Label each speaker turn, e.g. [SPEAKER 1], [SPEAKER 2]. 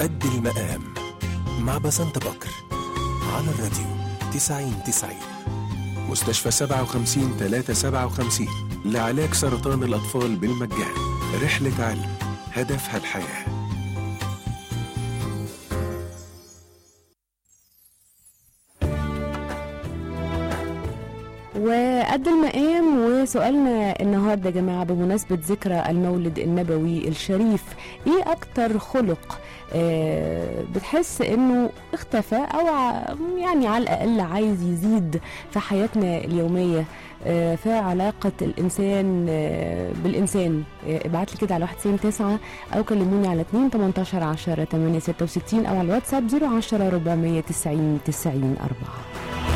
[SPEAKER 1] قد المقام مع بسنت بكر على الراديو 90 90 مستشفى 57 357 لعلاج سرطان الأطفال بالمجان رحلة علم هدفها الحياه
[SPEAKER 2] وقد المقام وسؤالنا النهارده يا جماعه بمناسبه ذكرى المولد النبوي الشريف ايه اكتر خلق آه بتحس انه اختفى او ع- يعني على الاقل عايز يزيد في حياتنا اليوميه آه في علاقه الانسان آه بالانسان آه ابعت لي كده على 199 او كلموني على 2 18 10 8 66 او على الواتساب 010 490 90 4